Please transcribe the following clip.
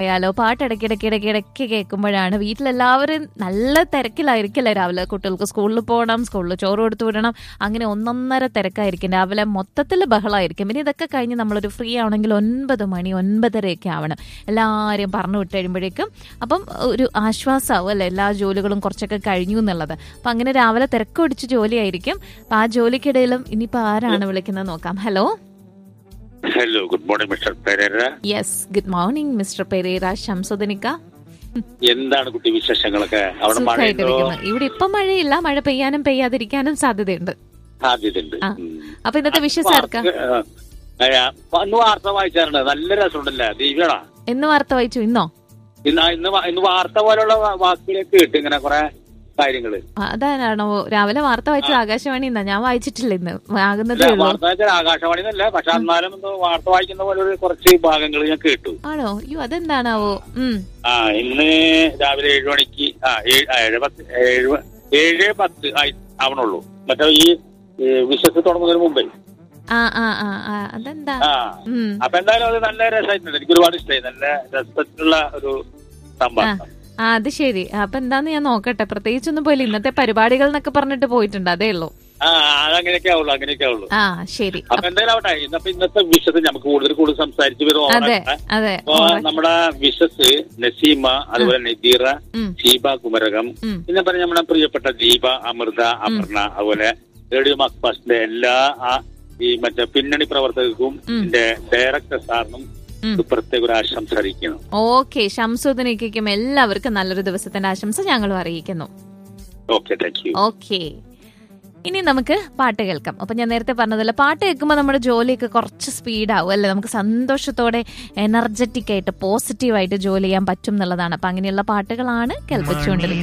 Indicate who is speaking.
Speaker 1: യാലോ പാട്ട് ഇടയ്ക്ക് ഇടയ്ക്ക് ഇടയ്ക്ക് ഇടയ്ക്ക് കേൾക്കുമ്പോഴാണ് വീട്ടിലെല്ലാവരും നല്ല തിരക്കിലായിരിക്കില്ലേ രാവിലെ കുട്ടികൾക്ക് സ്കൂളിൽ പോകണം സ്കൂളിൽ ചോറ് കൊടുത്തു വിടണം അങ്ങനെ ഒന്നൊന്നര തിരക്കായിരിക്കും രാവിലെ മൊത്തത്തിൽ ബഹളമായിരിക്കും പിന്നെ ഇതൊക്കെ കഴിഞ്ഞ് നമ്മളൊരു ഫ്രീ ആവണമെങ്കിൽ ഒൻപത് മണി ഒൻപതരയൊക്കെ ആവണം എല്ലാവരെയും പറഞ്ഞു വിട്ട് കഴിയുമ്പോഴേക്കും അപ്പം ഒരു ആശ്വാസമാവും അല്ലേ എല്ലാ ജോലികളും കുറച്ചൊക്കെ കഴിഞ്ഞു എന്നുള്ളത് അപ്പം അങ്ങനെ രാവിലെ തിരക്കൊടിച്ച് ജോലിയായിരിക്കും അപ്പം ആ ജോലിക്കിടയിലും ഇനിയിപ്പോൾ ആരാണ് വിളിക്കുന്നത് നോക്കാം hello
Speaker 2: hello good morning mister Perera
Speaker 1: yes good morning mister Perera ശംസുദിനിക്ക
Speaker 2: എന്താണ് കുട്ടി വിശേഷങ്ങളൊക്കെ അവിടെ മഴയുണ്ടോ
Speaker 1: സുഖമായിട്ടിരിക്കുന്നു ഇവിടെ ഇപ്പൊ മഴയില്ല മഴ പെയ്യാനും പെയ്യാതിരിക്കാനും സാധ്യതയുണ്ട്
Speaker 2: സാധ്യതയുണ്ട്
Speaker 1: ആ.
Speaker 2: ഉം.
Speaker 1: അപ്പൊ ഇന്നത്തെ വിഷസ് ആർക്കാ
Speaker 2: ആ, ആ, അന്ന് വാർത്ത വായിച്ചാറുണ്ട് നല്ല രസമുണ്ടല്ലേ ദീപടാ
Speaker 1: എന്ന് വാർത്ത വായിച്ചു ഇന്നോ
Speaker 2: ഇന്ന് ഇന്ന് വാ- ഇന്ന് വാർത്ത പോലുള്ള വാ- വാക്കുകളൊക്കെ കേട്ട് ഇങ്ങനെ കുറെ കാര്യങ്ങള്
Speaker 1: ആ, അതാണോ രാവിലെ വാർത്ത വായിച്ചത് ആകാശവാണി ഇന്നാ ഞാൻ വായിച്ചിട്ടില്ല ഇന്ന് ആകുന്നതേ
Speaker 2: ഇല്ല,
Speaker 1: ഉള്ളൂ
Speaker 2: വാർത്ത വെച്ചാൽ ആകാശവാണി എന്നല്ല പക്ഷെ എന്നാലും എന്തോ വാർത്ത വായിക്കുന്ന പോലെ ഒരു കുറച്ച് ഭാഗങ്ങൾ ഞാൻ കേട്ടു
Speaker 1: ആണോ അയ്യോ അതെന്താണാവോ ഉം
Speaker 2: ആ ഇന്ന് രാവിലെ ഏഴ് മണിക്ക് ആ ഏഴ് ആ, ഏഴ് പത്ത് ഏഴ് പ- ഏഴ് പത്ത് ആയി ആവണുള്ളൂ മറ്റേ ഈ ഈ വിശ്വസ് തുടങ്ങുന്നതിന് മുമ്പേ
Speaker 1: ആ ആ ആ ആ അതെന്താ
Speaker 2: ആ
Speaker 1: ഉം
Speaker 2: അപ്പൊ എന്തായാലും അത് നല്ല രസമായിട്ടുണ്ട് എനിക്ക് ഒരുപാട് ഇഷ്ടമായി നല്ല രസത്തിലുള്ള ഒരു സംഭവം
Speaker 1: ആ അത് ശരി അപ്പൊ എന്താന്ന് ഞാൻ നോക്കട്ടെ പ്രത്യേകിച്ചൊന്നും പോയില്ല ഇന്നത്തെ പരിപാടികൾ എന്നൊക്കെ പറഞ്ഞിട്ട് പോയിട്ടുണ്ട് അതേ ഉള്ളൂ
Speaker 2: ആ അതങ്ങനെയൊക്കെ ആവുള്ളൂ അങ്ങനെയൊക്കെ ആവുള്ളൂ
Speaker 1: ആ ശരി
Speaker 2: അപ്പൊ എന്തായാലും ആവട്ടെ ഇന്നപ്പോ ഇന്നത്തെ വിഷസ് നമുക്ക് കൂടുതൽ കൂടുതൽ സംസാരിച്ച് വരും
Speaker 1: അതെ അതെ
Speaker 2: അപ്പൊ നമ്മുടെ വിഷസ് നസീമ അതുപോലെ നദീറ
Speaker 1: ഉം.
Speaker 2: ഷീബ കുമരകം
Speaker 1: ഉം.
Speaker 2: പിന്നെ പറഞ്ഞ നമ്മുടെ പ്രിയപ്പെട്ട ദീപ അമൃത അപർണ അതുപോലെ റേഡിയോ മാക്പാസിന്റെ എല്ലാ ആ ഈ മറ്റേ പിന്നണി പ്രവർത്തകർക്കും
Speaker 1: ഉം.
Speaker 2: ഇതിന്റെ ഡയറക്ടർ സാറിനും
Speaker 1: ഉം.
Speaker 2: ഒരു പ്രത്യേക ഒരു ആശംസ അറിയിക്കുന്നു
Speaker 1: ഓക്കെ ഷംസുദിനിക്കും എല്ലാവർക്കും നല്ലൊരു ദിവസത്തിന്റെ ആശംസ ഞങ്ങളും അറിയിക്കുന്നു
Speaker 2: ഓക്കെ താങ്ക് യു
Speaker 1: ഓക്കെ ഇനി നമുക്ക് പാട്ട് കേൾക്കാം അപ്പൊ ഞാൻ നേരത്തെ പറഞ്ഞതല്ല പാട്ട് കേൾക്കുമ്പോൾ നമ്മുടെ ജോലിയൊക്കെ കുറച്ച് സ്പീഡാവും അല്ലെ നമുക്ക് സന്തോഷത്തോടെ എനർജറ്റിക് ആയിട്ട് പോസിറ്റീവായിട്ട് ജോലി ചെയ്യാൻ പറ്റും എന്നുള്ളതാണ് അപ്പൊ അങ്ങനെയുള്ള പാട്ടുകളാണ് കേൾപ്പിച്ചുകൊണ്ടിരിക്കുന്നത്